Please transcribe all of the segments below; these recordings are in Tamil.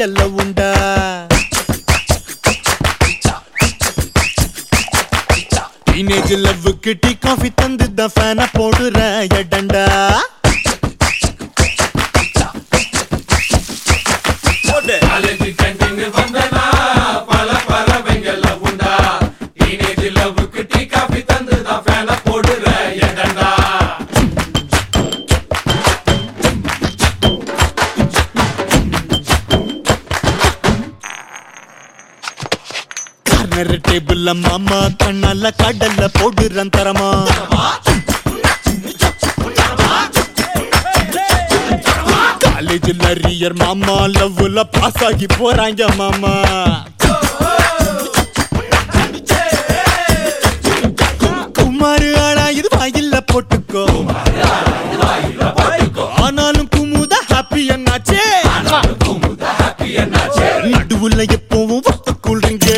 வெங்கல்ல உண்டா டீனேஜ் லவ்வுக்கு டீ காஃபி தந்து தான் ஃபேன போடுற எடண்டா காலேஜ் கேண்டீன் வந்தனா பல பறவைங்கள உண்டா டீனேஜ் லவ்வுக்கு டீ காபி தந்து தான் ஃபேன போடுற எடண்டா கார்னர் டேபிள்ல மாமா கண்ணால கடல்ல போடுறன் தரமா காலேஜ்ல அரியர் மாமா லவ்ல பாஸ் ஆகி போறாங்க மாமா குமாரு ஆனா இது வாயில்ல போட்டுக்கோ ஆனாலும் குமுத ஹாப்பி என்னாச்சே நடுவுல எப்பவும் ஒத்த கூல்றீங்க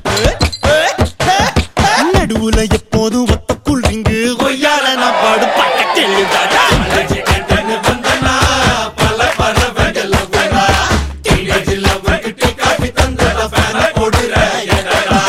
நடுவுல எப்போதும் ஒத்த கூல்றீங்க ஒய்யால நான் பாடு பக்கத்தில் காலேஜ் கேண்டீன் வந்தனா பல பறவைங்கள உண்டா டீனேஜ் லவ்வுக்கு டீ காபி தந்து தான் ஃபேன போடுற எடண்டா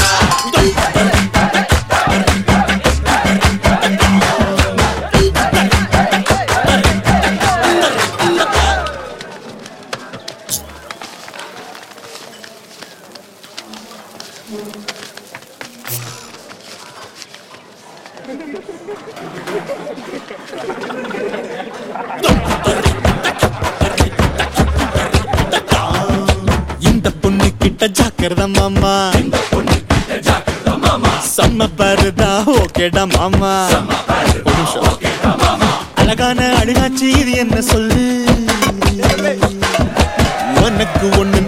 இந்த பொண்ணு கிட்ட ஜாக்கிரத மாமா ஜாக்கிரதா மாமா செம்ம பாருதா ஓகேடா மாமா ஒரு நிமிஷம். அழகான அழுகாச்சி இது என்ன சொல்லு உனக்கு ஒண்ணு